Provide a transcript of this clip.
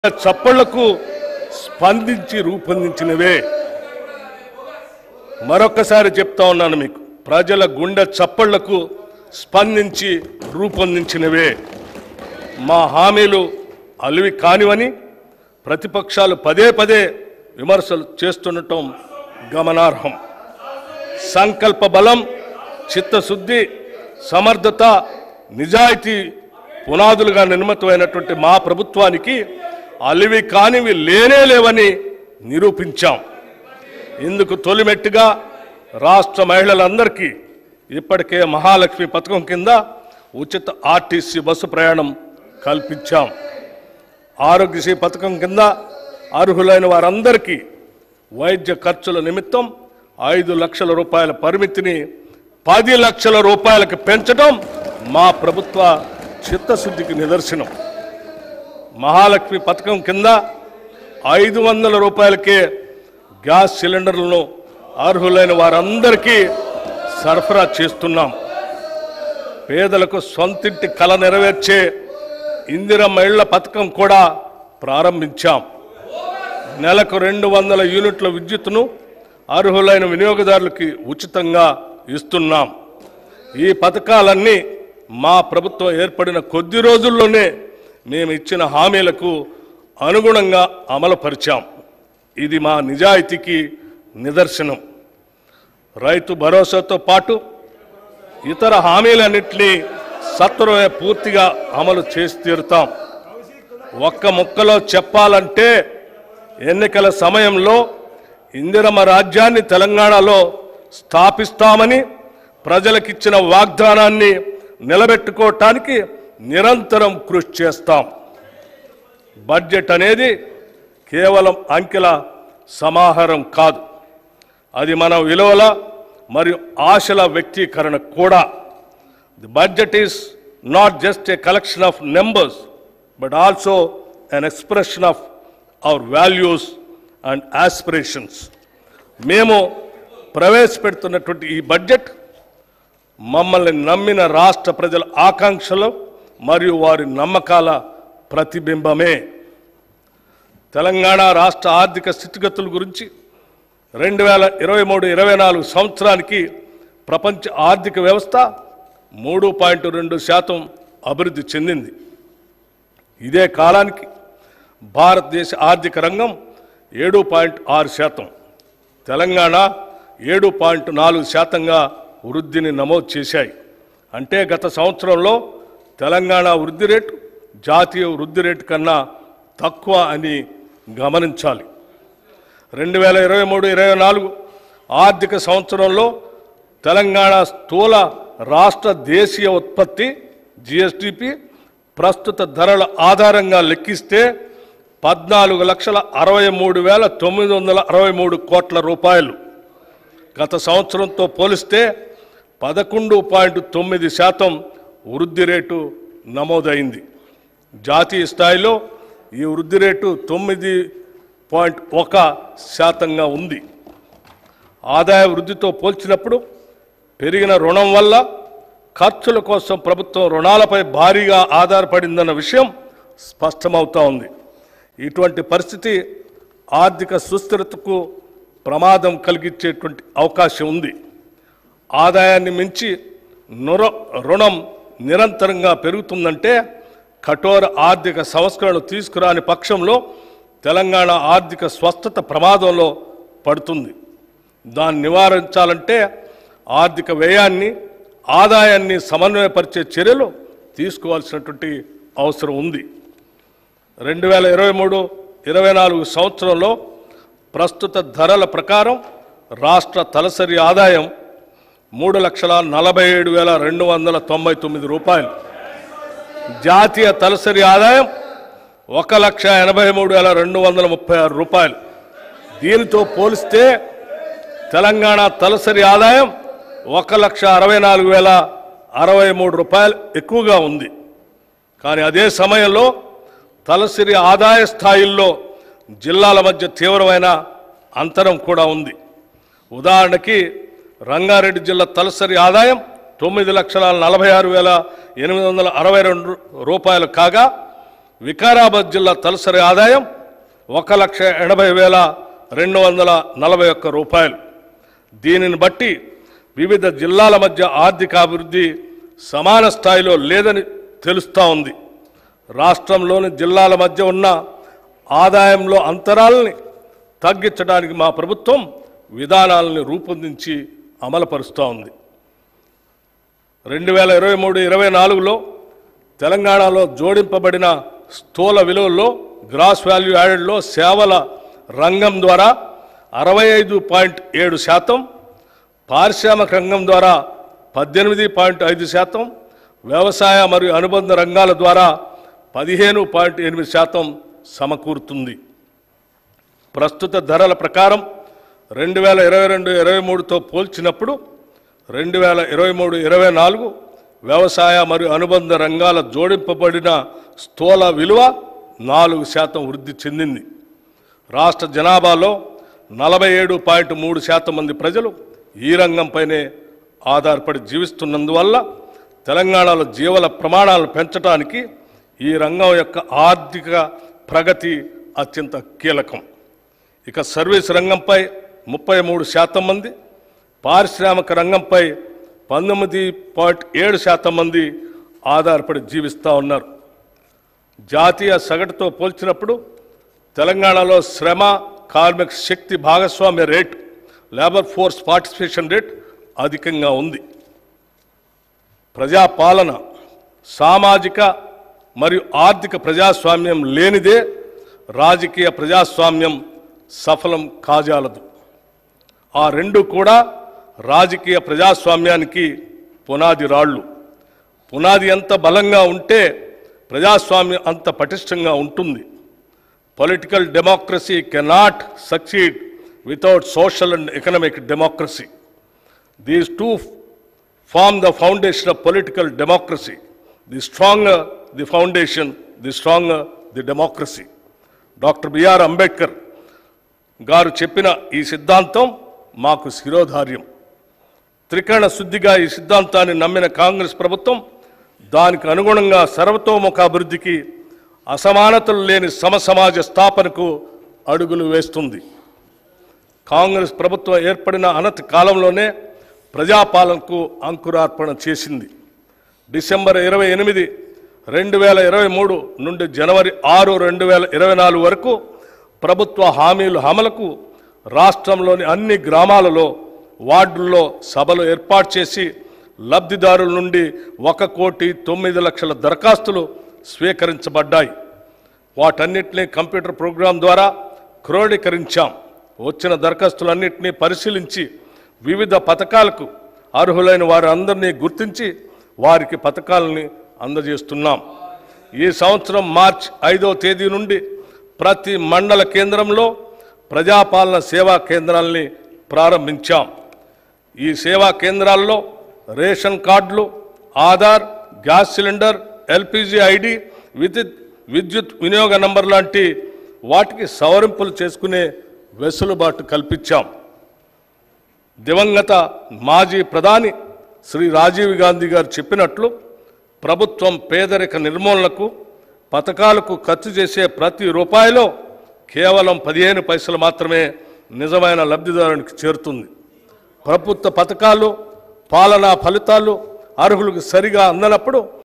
చప్పళ్లకు స్పందించి రూపొందించినవే మరొక్కసారి చెప్తా ఉన్నాను మీకు ప్రజల గుండె చప్పళ్లకు స్పందించి రూపొందించినవే మా హామీలు అలివి కానివని ప్రతిపక్షాలు పదే పదే విమర్శలు చేస్తుండటం గమనార్హం సంకల్ప బలం చిత్తశుద్ధి సమర్థత నిజాయితీ పునాదులుగా నిర్మితమైనటువంటి మా ప్రభుత్వానికి అలివి కానివి లేనే లేవని నిరూపించాం ఇందుకు తొలిమెట్టుగా రాష్ట్ర మహిళలందరికీ ఇప్పటికే మహాలక్ష్మి పథకం కింద ఉచిత ఆర్టీసీ బస్సు ప్రయాణం కల్పించాం ఆరోగ్యశ్రీ పథకం కింద అర్హులైన వారందరికీ వైద్య ఖర్చుల నిమిత్తం ఐదు లక్షల రూపాయల పరిమితిని పది లక్షల రూపాయలకు పెంచడం మా ప్రభుత్వ చిత్తశుద్ధికి నిదర్శనం మహాలక్ష్మి పథకం కింద ఐదు వందల రూపాయలకే గ్యాస్ సిలిండర్లను అర్హులైన వారందరికీ సరఫరా చేస్తున్నాం పేదలకు సొంతింటి కల నెరవేర్చే ఇందిరమ్మ ఇళ్ల పథకం కూడా ప్రారంభించాం నెలకు రెండు వందల యూనిట్ల విద్యుత్తును అర్హులైన వినియోగదారులకి ఉచితంగా ఇస్తున్నాం ఈ పథకాలన్నీ మా ప్రభుత్వం ఏర్పడిన కొద్ది రోజుల్లోనే మేము ఇచ్చిన హామీలకు అనుగుణంగా అమలుపరిచాం ఇది మా నిజాయితీకి నిదర్శనం రైతు భరోసాతో పాటు ఇతర హామీలన్నింటినీ సత్వరమే పూర్తిగా అమలు చేసి తీరుతాం ఒక్క ముక్కలో చెప్పాలంటే ఎన్నికల సమయంలో ఇందిరమ్మ రాజ్యాన్ని తెలంగాణలో స్థాపిస్తామని ప్రజలకిచ్చిన వాగ్దానాన్ని నిలబెట్టుకోవటానికి నిరంతరం కృషి చేస్తాం బడ్జెట్ అనేది కేవలం అంకెల సమాహారం కాదు అది మన విలువల మరియు ఆశల వ్యక్తీకరణ కూడా the budget is not just a collection of numbers but also an expression of our values and aspirations మేము ప్రవేశపెడుతున్నటువంటి ఈ బడ్జెట్ మమ్మల్ని నమ్మిన రాష్ట్ర ప్రజల ఆకాంక్షలు మరియు వారి నమ్మకాల ప్రతిబింబమే తెలంగాణ రాష్ట్ర ఆర్థిక స్థితిగతుల గురించి రెండు వేల ఇరవై మూడు ఇరవై నాలుగు సంవత్సరానికి ప్రపంచ ఆర్థిక వ్యవస్థ మూడు పాయింట్ రెండు శాతం అభివృద్ధి చెందింది ఇదే కాలానికి భారతదేశ ఆర్థిక రంగం ఏడు పాయింట్ ఆరు శాతం తెలంగాణ ఏడు పాయింట్ నాలుగు శాతంగా వృద్ధిని నమోదు చేశాయి అంటే గత సంవత్సరంలో తెలంగాణ వృద్ధి రేటు జాతీయ వృద్ధి రేటు కన్నా తక్కువ అని గమనించాలి రెండు వేల ఇరవై మూడు ఇరవై నాలుగు ఆర్థిక సంవత్సరంలో తెలంగాణ స్థూల రాష్ట్ర దేశీయ ఉత్పత్తి జిఎస్డిపి ప్రస్తుత ధరల ఆధారంగా లెక్కిస్తే పద్నాలుగు లక్షల అరవై మూడు వేల తొమ్మిది వందల అరవై మూడు కోట్ల రూపాయలు గత సంవత్సరంతో పోలిస్తే పదకొండు పాయింట్ తొమ్మిది శాతం వృద్ధి రేటు నమోదైంది జాతీయ స్థాయిలో ఈ వృద్ధి రేటు తొమ్మిది పాయింట్ ఒక శాతంగా ఉంది ఆదాయ వృద్ధితో పోల్చినప్పుడు పెరిగిన రుణం వల్ల ఖర్చుల కోసం ప్రభుత్వం రుణాలపై భారీగా ఆధారపడిందన్న విషయం స్పష్టమవుతా ఉంది ఇటువంటి పరిస్థితి ఆర్థిక సుస్థిరతకు ప్రమాదం కలిగించేటువంటి అవకాశం ఉంది ఆదాయాన్ని మించి నుర రుణం నిరంతరంగా పెరుగుతుందంటే కఠోర ఆర్థిక సంస్కరణలు తీసుకురాని పక్షంలో తెలంగాణ ఆర్థిక స్వస్థత ప్రమాదంలో పడుతుంది దాన్ని నివారించాలంటే ఆర్థిక వ్యయాన్ని ఆదాయాన్ని సమన్వయపరిచే చర్యలు తీసుకోవాల్సినటువంటి అవసరం ఉంది రెండు వేల ఇరవై మూడు ఇరవై నాలుగు సంవత్సరంలో ప్రస్తుత ధరల ప్రకారం రాష్ట్ర తలసరి ఆదాయం మూడు లక్షల నలభై ఏడు వేల రెండు వందల తొంభై తొమ్మిది రూపాయలు జాతీయ తలసరి ఆదాయం ఒక లక్ష ఎనభై మూడు వేల రెండు వందల ముప్పై ఆరు రూపాయలు దీనితో పోలిస్తే తెలంగాణ తలసరి ఆదాయం ఒక లక్ష అరవై నాలుగు వేల అరవై మూడు రూపాయలు ఎక్కువగా ఉంది కానీ అదే సమయంలో తలసరి ఆదాయ స్థాయిల్లో జిల్లాల మధ్య తీవ్రమైన అంతరం కూడా ఉంది ఉదాహరణకి రంగారెడ్డి జిల్లా తలసరి ఆదాయం తొమ్మిది లక్షల నలభై ఆరు వేల ఎనిమిది వందల అరవై రెండు రూపాయలు కాగా వికారాబాద్ జిల్లా తలసరి ఆదాయం ఒక లక్ష ఎనభై వేల రెండు వందల నలభై ఒక్క రూపాయలు దీనిని బట్టి వివిధ జిల్లాల మధ్య ఆర్థిక అభివృద్ధి సమాన స్థాయిలో లేదని తెలుస్తూ ఉంది రాష్ట్రంలోని జిల్లాల మధ్య ఉన్న ఆదాయంలో అంతరాలని తగ్గించడానికి మా ప్రభుత్వం విధానాలను రూపొందించి అమలుపరుస్తూ ఉంది రెండు వేల ఇరవై మూడు ఇరవై నాలుగులో తెలంగాణలో జోడింపబడిన స్థూల విలువల్లో గ్రాస్ వాల్యూ యాడెడ్లో సేవల రంగం ద్వారా అరవై ఐదు పాయింట్ ఏడు శాతం పారిశ్రామిక రంగం ద్వారా పద్దెనిమిది పాయింట్ ఐదు శాతం వ్యవసాయ మరియు అనుబంధ రంగాల ద్వారా పదిహేను పాయింట్ ఎనిమిది శాతం సమకూరుతుంది ప్రస్తుత ధరల ప్రకారం రెండు వేల ఇరవై రెండు ఇరవై మూడుతో పోల్చినప్పుడు రెండు వేల ఇరవై మూడు ఇరవై నాలుగు వ్యవసాయ మరియు అనుబంధ రంగాల జోడింపబడిన స్థూల విలువ నాలుగు శాతం వృద్ధి చెందింది రాష్ట్ర జనాభాలో నలభై ఏడు పాయింట్ మూడు శాతం మంది ప్రజలు ఈ రంగంపైనే ఆధారపడి జీవిస్తున్నందువల్ల తెలంగాణలో జీవన ప్రమాణాలను పెంచడానికి ఈ రంగం యొక్క ఆర్థిక ప్రగతి అత్యంత కీలకం ఇక సర్వీస్ రంగంపై ముప్పై మూడు శాతం మంది పారిశ్రామిక రంగంపై పంతొమ్మిది పాయింట్ ఏడు శాతం మంది ఆధారపడి జీవిస్తూ ఉన్నారు జాతీయ సగటుతో పోల్చినప్పుడు తెలంగాణలో శ్రమ కార్మిక శక్తి భాగస్వామ్య rate labour force participation rate అధికంగా ఉంది ప్రజాపాలన సామాజిక మరియు ఆర్థిక ప్రజాస్వామ్యం లేనిదే రాజకీయ ప్రజాస్వామ్యం సఫలం కాజాలదు ఆ రెండు కూడా రాజకీయ ప్రజాస్వామ్యానికి పునాది రాళ్ళు పునాది ఎంత బలంగా ఉంటే ప్రజాస్వామ్యం అంత పటిష్టంగా ఉంటుంది political democracy cannot succeed without social and economic democracy these two form the foundation of political democracy. The stronger the foundation, the stronger the democracy. Doctor B R Ambedkar garu చెప్పిన ఈ సిద్ధాంతం మాకు శిరోధార్యం త్రికరణ శుద్ధిగా ఈ సిద్ధాంతాన్ని నమ్మిన కాంగ్రెస్ ప్రభుత్వం దానికి అనుగుణంగా సర్వతోముఖాభివృద్ధికి అసమానతలు లేని సమసమాజ స్థాపనకు అడుగులు వేస్తుంది కాంగ్రెస్ ప్రభుత్వం ఏర్పడిన అనతి కాలంలోనే ప్రజాపాలనకు అంకురార్పణ చేసింది డిసెంబర్ ఇరవై ఎనిమిది రెండు వేల ఇరవై మూడు నుండి జనవరి ఆరు రెండు వేల ఇరవై నాలుగు వరకు ప్రభుత్వ హామీలు అమలుకు రాష్ట్రంలోని అన్ని గ్రామాలలో వార్డుల్లో సభలు ఏర్పాటు చేసి లబ్ధిదారుల నుండి ఒక కోటి తొమ్మిది లక్షల దరఖాస్తులు స్వీకరించబడ్డాయి వాటన్నిటినీ కంప్యూటర్ ప్రోగ్రాం ద్వారా క్రోడీకరించాం వచ్చిన దరఖాస్తులన్నింటినీ పరిశీలించి వివిధ పథకాలకు అర్హులైన వారందరినీ గుర్తించి వారికి పథకాలని అందజేస్తున్నాం ఈ సంవత్సరం మార్చ్ ఐదవ తేదీ నుండి ప్రతి మండల కేంద్రంలో ప్రజాపాలన సేవా కేంద్రాల్ని ప్రారంభించాం ఈ సేవా కేంద్రాల్లో రేషన్ కార్డులు Aadhaar gas cylinder LPG ID విద్యుత్ విద్యుత్ వినియోగ నంబర్ లాంటి వాటికి సవరింపులు చేసుకునే వెసులుబాటు కల్పించాం దివంగత మాజీ ప్రధాని శ్రీ రాజీవ్ గాంధీ గారు చెప్పినట్లు ప్రభుత్వం పేదరిక నిర్మూలనకు పథకాలకు ఖర్చు చేసే ప్రతి రూపాయిలో కేవలం పదిహేను పైసలు మాత్రమే నిజమైన లబ్ధిదారునికి చేరుతుంది ప్రభుత్వ పథకాలు పాలనా ఫలితాలు అర్హులకు సరిగా అందనప్పుడు